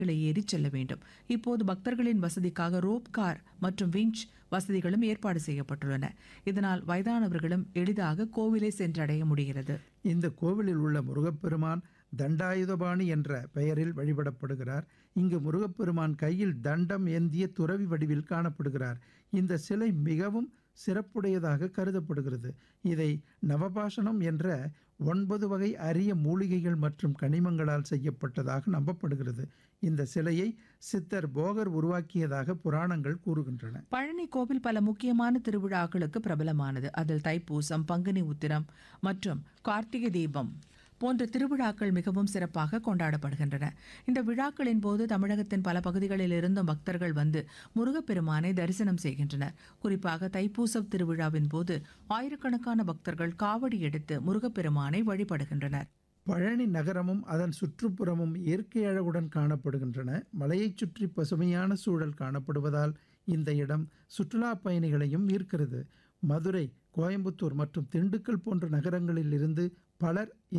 களை ஏறிச் செல்ல வேண்டும் இப்போது பக்தர்களின் வசதிக்காக ரோப் கார் மற்றும் விஞ்ச் வசதிகளும் ஏற்பாடு செய்யப்பட்டுள்ளன இதனால் வயதானவர்களும் எளிதாக கோவிலை சென்றடைய முடிகிறது இந்த கோவிலில் உள்ள முருகப்பெருமான் தண்டாயுதபாணி என்ற பெயரில் வழிபடப்படுகிறார் இங்கு முருகப்பெருமான் கையில் தண்டம் ஏந்திய துறவி வடிவில் காணப்படுகிறார் இந்த சிலை மிகவும் சிறப்புடையதாக கருதப்படுகிறது இதை நவபாஷணம் என்ற ஒன்பது வகை அரிய மூலிகைகள் மற்றும் கனிமங்களால் செய்யப்பட்டதாக நம்பப்படுகிறது இந்த சிலையை சித்தர் போகர் உருவாக்கியதாக புராணங்கள் கூறுகின்றன பழனி கோவில் பல முக்கியமான திருவிழாக்களுக்கு பிரபலமானது அதில் தைப்பூசம் பங்குனி உத்திரம் மற்றும் கார்த்திகை தீபம் போன்ற திருவிழாக்கள் மிகவும் சிறப்பாக கொண்டாடப்படுகின்றன இந்த விழாக்களின் போது தமிழகத்தின் பல பகுதிகளில் இருந்தும் பக்தர்கள் வந்து முருகப்பெருமானை தரிசனம் செய்கின்றனர் குறிப்பாக தைப்பூசம் திருவிழாவின் போது ஆயிரக்கணக்கான பக்தர்கள் காவடி எடுத்து முருகப்பெருமானை வழிபடுகின்றனர் பழனி நகரமும் அதன் சுற்றுப்புறமும் இயற்கை அழகுடன் காணப்படுகின்றன மலையைச் சுற்றி பசுமையான சூழல் காணப்படுவதால் இந்த இடம் சுற்றுலா பயணிகளையும் ஈர்க்கிறது மதுரை கோயம்புத்தூர் மற்றும் திண்டுக்கல் போன்ற நகரங்களில் இருந்து பலர்